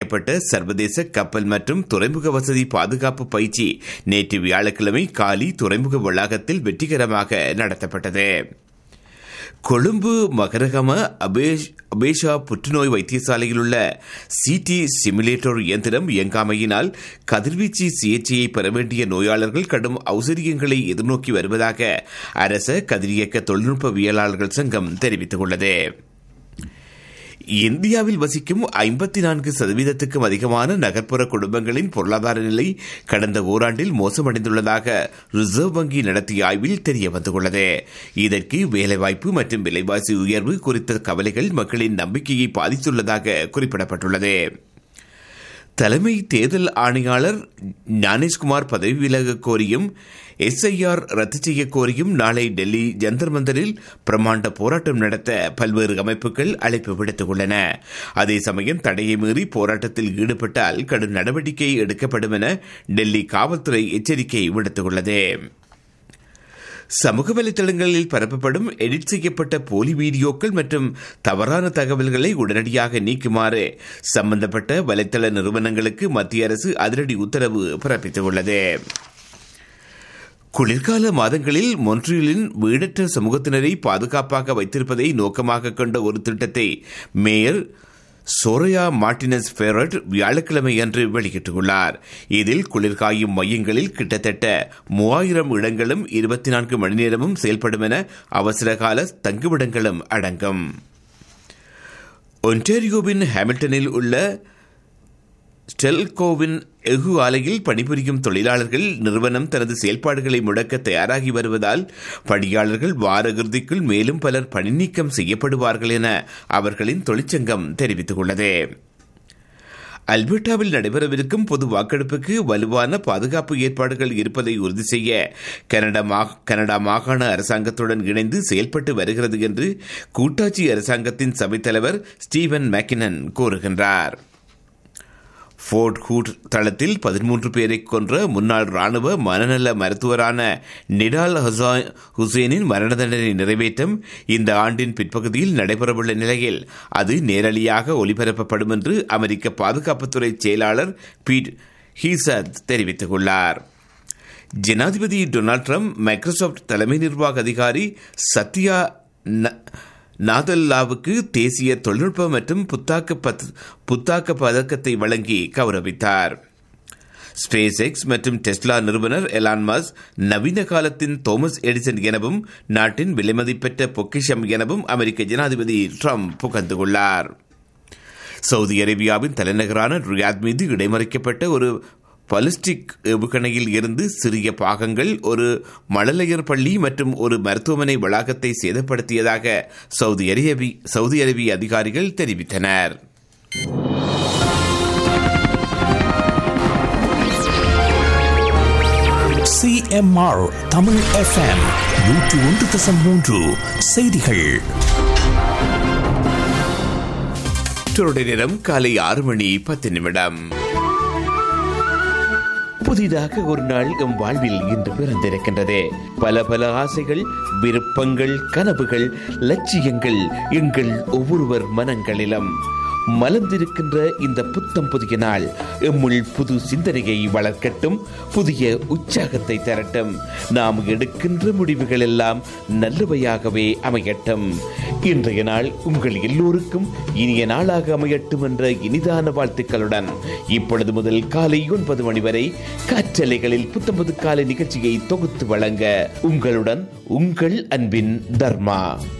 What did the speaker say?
செய்யப்பட்ட சர்வதேச கப்பல் மற்றும் துறைமுக வசதி பாதுகாப்பு பயிற்சி நேற்று வியாழக்கிழமை காலி துறைமுக வளாகத்தில் வெற்றிகரமாக நடத்தப்பட்டது கொழும்பு மகரகம அபேஷ் அபேஷா புற்றுநோய் வைத்தியசாலையில் உள்ள சிடி சிமுலேட்டர் இயந்திரம் இயங்காமையினால் கதிர்வீச்சு சிகிச்சையை பெற வேண்டிய நோயாளர்கள் கடும் ஔசரியங்களை எதிர்நோக்கி வருவதாக அரச கதிரியக்க தொழில்நுட்பவியலாளர்கள் சங்கம் தெரிவித்துள்ளது இந்தியாவில் வசிக்கும் ஐம்பத்தி நான்கு சதவீதத்துக்கும் அதிகமான நகர்ப்புற குடும்பங்களின் பொருளாதார நிலை கடந்த ஓராண்டில் மோசமடைந்துள்ளதாக ரிசர்வ் வங்கி நடத்திய ஆய்வில் தெரிய வந்துள்ளது இதற்கு வேலைவாய்ப்பு மற்றும் விலைவாசி உயர்வு குறித்த கவலைகள் மக்களின் நம்பிக்கையை பாதித்துள்ளதாக குறிப்பிடப்பட்டுள்ளது தலைமை தேர்தல் ஆணையாளர் ஞானேஷ்குமார் பதவி விலக கோரியும் எஸ்ஐஆர் ரத்து செய்ய கோரியும் நாளை டெல்லி ஜந்தர் மந்தரில் பிரமாண்ட போராட்டம் நடத்த பல்வேறு அமைப்புகள் அழைப்பு விடுத்துள்ளன அதே சமயம் தடையை மீறி போராட்டத்தில் ஈடுபட்டால் கடும் நடவடிக்கை எடுக்கப்படும் என டெல்லி காவல்துறை எச்சரிக்கை விடுத்துள்ளது சமூக வலைதளங்களில் பரப்பப்படும் எடிட் செய்யப்பட்ட போலி வீடியோக்கள் மற்றும் தவறான தகவல்களை உடனடியாக நீக்குமாறு சம்பந்தப்பட்ட வலைதள நிறுவனங்களுக்கு மத்திய அரசு அதிரடி உத்தரவு பிறப்பித்துள்ளது குளிர்கால மாதங்களில் மொன்ட்ரியலின் வீடற்ற சமூகத்தினரை பாதுகாப்பாக வைத்திருப்பதை நோக்கமாக கொண்ட ஒரு திட்டத்தை மேயர் சோரையா மார்டினஸ் ஃபெரட் வியாழக்கிழமை அன்று வெளியிட்டுள்ளார் இதில் குளிர்காயும் மையங்களில் கிட்டத்தட்ட மூவாயிரம் இடங்களும் இருபத்தி நான்கு மணி நேரமும் செயல்படும் என அவசரகால தங்குமிடங்களும் அடங்கும் ஒன்டாரியோவின் ஹாமில்டனில் உள்ள ஸ்டெல்கோவின் எஃகு ஆலையில் பணிபுரியும் தொழிலாளர்கள் நிறுவனம் தனது செயல்பாடுகளை முடக்க தயாராகி வருவதால் பணியாளர்கள் வார இறுதிக்குள் மேலும் பலர் பணி நீக்கம் செய்யப்படுவார்கள் என அவர்களின் தொழிற்சங்கம் தெரிவித்துள்ளது அல்பர்டாவில் நடைபெறவிருக்கும் பொது வாக்கெடுப்புக்கு வலுவான பாதுகாப்பு ஏற்பாடுகள் இருப்பதை உறுதி செய்ய கனடா கனடா மாகாண அரசாங்கத்துடன் இணைந்து செயல்பட்டு வருகிறது என்று கூட்டாட்சி அரசாங்கத்தின் சபைத்தலைவர் ஸ்டீவன் மேக்கினன் கூறுகின்றார் ஃபோர்ட் ஹூட் தளத்தில் பதிமூன்று பேரை கொன்ற முன்னாள் ராணுவ மனநல மருத்துவரான நிடால் ஹுசேனின் மரண தண்டனை நிறைவேற்றம் இந்த ஆண்டின் பிற்பகுதியில் நடைபெறவுள்ள நிலையில் அது நேரடியாக ஒலிபரப்பப்படும் என்று அமெரிக்க பாதுகாப்புத்துறை செயலாளர் பீட் ஹீசத் தெரிவித்துள்ளார் ஜனாதிபதி டொனால்ட் ட்ரம்ப் மைக்ரோசாப்ட் தலைமை நிர்வாக அதிகாரி சத்யா நாதல்லாவுக்கு தேசிய தொழில்நுட்ப மற்றும் புத்தாக்க புத்தாக்க பதக்கத்தை வழங்கி கௌரவித்தார் ஸ்பேஸ் எக்ஸ் மற்றும் டெஸ்லா நிறுவனர் எலான் மஸ் நவீன காலத்தின் தோமஸ் எடிசன் எனவும் நாட்டின் விலைமதிப்பெற்ற பொக்கிஷம் எனவும் அமெரிக்க ஜனாதிபதி ட்ரம்ப் புகழ்ந்துள்ளார் சவுதி அரேபியாவின் தலைநகரான ரியாத் மீது இடைமறிக்கப்பட்ட ஒரு பலிஸ்டிக் ஏவுகணையில் இருந்து சிறிய பாகங்கள் ஒரு மழலையர் பள்ளி மற்றும் ஒரு மருத்துவமனை வளாகத்தை சேதப்படுத்தியதாக சவுதி அரேபி சவுதி அரேபிய அதிகாரிகள் தெரிவித்தனர் சிஎம்ஆர் தமிழ் எஃப்எம் நூற்று ஒன்று தசம் மூன்று செய்திகள் நேரம் காலை ஆறு மணி பத்து நிமிடம் புதிதாக ஒரு நாள் எம் வாழ்வில் இன்று பிறந்திருக்கின்றது பல பல ஆசைகள் விருப்பங்கள் கனவுகள் லட்சியங்கள் எங்கள் ஒவ்வொருவர் மனங்களிலும் மலர்ந்திருக்கின்ற இந்த புத்தம் புதிய நாள் எம்முள் புது சிந்தனையை வளர்க்கட்டும் புதிய உற்சாகத்தை தரட்டும் நாம் எடுக்கின்ற முடிவுகள் எல்லாம் நல்லவையாகவே அமையட்டும் இன்றைய நாள் உங்கள் எல்லோருக்கும் இனிய நாளாக அமையட்டும் என்ற இனிதான வாழ்த்துக்களுடன் இப்பொழுது முதல் காலை ஒன்பது மணி வரை காற்றலைகளில் புத்தம்பது காலை நிகழ்ச்சியை தொகுத்து வழங்க உங்களுடன் உங்கள் அன்பின் தர்மா